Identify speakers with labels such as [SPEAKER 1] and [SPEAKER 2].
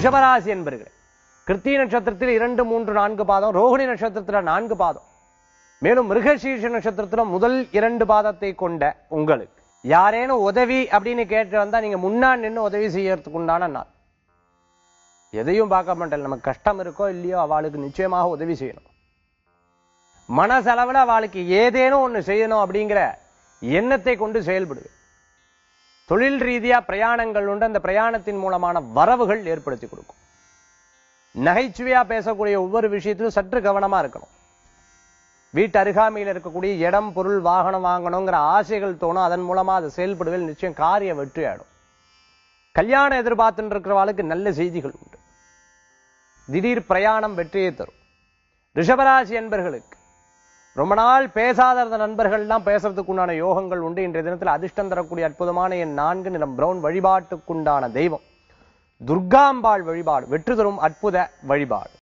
[SPEAKER 1] ரிஷபராசி என்பர்களே கிருத்திய நட்சத்திரத்தில் இரண்டு மூன்று நான்கு பாதம் ரோகிணி நட்சத்திரத்துல நான்கு பாதம் மேலும் மிருகசீர்ஷ நட்சத்திரத்துல முதல் இரண்டு பாதத்தை கொண்ட உங்களுக்கு யாரேனும் உதவி அப்படின்னு கேட்டு வந்தா நீங்க முன்னாடி நின்று உதவி செய்யறதுக்கு உண்டான நாள் எதையும் பார்க்க மாட்டேன் நமக்கு கஷ்டம் இருக்கோ இல்லையோ அவளுக்கு நிச்சயமாக உதவி செய்யணும் மனசளவுல அவளுக்கு ஏதேனும் ஒண்ணு செய்யணும் அப்படிங்கிற எண்ணத்தை கொண்டு செயல்படுது தொழில் ரீதியா பிரயாணங்கள் உண்டு அந்த பிரயாணத்தின் மூலமான வரவுகள் ஏற்படுத்தி கொடுக்கும் நகைச்சுவையா பேசக்கூடிய ஒவ்வொரு விஷயத்திலும் சற்று கவனமா இருக்கணும் வீட்டு அருகாமையில் இருக்கக்கூடிய இடம் பொருள் வாகனம் வாங்கணுங்கிற ஆசைகள் தோணும் அதன் மூலமா அது செயல்படுவதில் நிச்சயம் காரிய வெற்றி ஆயிடும் கல்யாணம் எதிர்பார்த்துட்டு இருக்கிறவாளுக்கு நல்ல செய்திகள் உண்டு திடீர் பிரயாணம் வெற்றியை தரும் ரிஷபராசி என்பர்களுக்கு ரொம்ப நாள் பேசாத இருந்த நண்பர்கள்லாம் பேசுறதுக்கு உண்டான யோகங்கள் உண்டு இன்றைய தினத்தில் அதிர்ஷ்டம் தரக்கூடிய அற்புதமான என் நான்கு நிலம் பிரவுன் வழிபாட்டுக்குண்டான தெய்வம் துர்காம்பாள் வழிபாடு வெற்றி தரும் அற்புத வழிபாடு